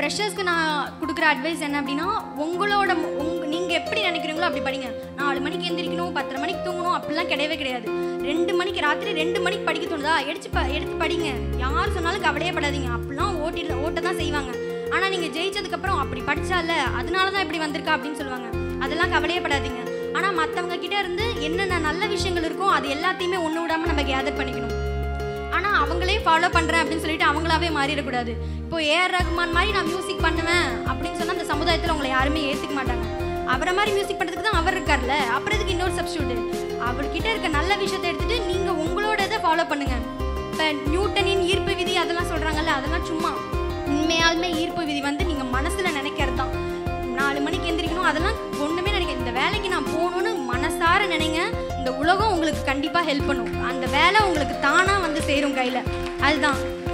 ஃப்ரெஷர்ஸ்க்கு நான் கொடுக்குற அட்வைஸ் என்ன அப்படின்னா உங்களோட மு- உங்க நீங்கள் எப்படி நினைக்கிறீங்களோ அப்படி படிங்க நாலு மணிக்கு எந்திரிக்கணும் பத்தரை மணிக்கு தூங்கணும் அப்படிலாம் கிடையவே கிடையாது ரெண்டு மணிக்கு ராத்திரி ரெண்டு மணிக்கு படிக்க தோணுதா எடுத்து ப எடுத்து படிங்க யார் சொன்னாலும் கவலையே படாதீங்க அப்படிலாம் ஓட்டிட்டு ஓட்ட தான் செய்வாங்க ஆனால் நீங்கள் ஜெயிச்சதுக்கப்புறம் அப்படி படிச்சால அதனால தான் இப்படி வந்திருக்கா அப்படின்னு சொல்லுவாங்க அதெல்லாம் கவலையே படாதீங்க ஆனால் மற்றவங்க கிட்ட இருந்து என்னென்ன நல்ல விஷயங்கள் இருக்கோ அது எல்லாத்தையுமே ஒன்று விடாமல் நம்ம கேதர் பண்ணிக்கணும் ஆனால் அவங்களே ஃபாலோ பண்ணுறேன் அப்படின்னு சொல்லிட்டு அவங்களாவே மாறிடக்கூடாது இப்போ ஏஆர் ரஹ்மான் மாதிரி நான் மியூசிக் பண்ணுவேன் அப்படின்னு சொன்னால் அந்த சமுதாயத்தில் உங்களை யாருமே ஏற்றுக்க மாட்டாங்க அவரை மாதிரி மியூசிக் பண்ணுறதுக்கு தான் அவர் இருக்கார்ல அப்புறம் இதுக்கு இன்னொரு சப்ஸ்டியூட் அவர்கிட்ட இருக்க நல்ல விஷயத்தை எடுத்துட்டு நீங்கள் உங்களோட இதை ஃபாலோ பண்ணுங்க இப்போ நியூட்டனின் ஈர்ப்பு விதி அதெல்லாம் சொல்கிறாங்கல்ல அதெல்லாம் சும்மா உண்மையாலுமே ஈர்ப்பு விதி வந்து நீங்கள் மனசில் நினைக்கிறது தான் நாலு மணிக்கு எந்திரிக்கணும் அதெல்லாம் ஒன்றுமே நினைக்க இந்த வேலைக்கு நான் போகணுன்னு மனசார நினைங்க இந்த உலகம் உங்களுக்கு கண்டிப்பாக ஹெல்ப் பண்ணும் அந்த வேலை உங்களுக்கு தானாக வந்து சேரும் கையில் அதுதான்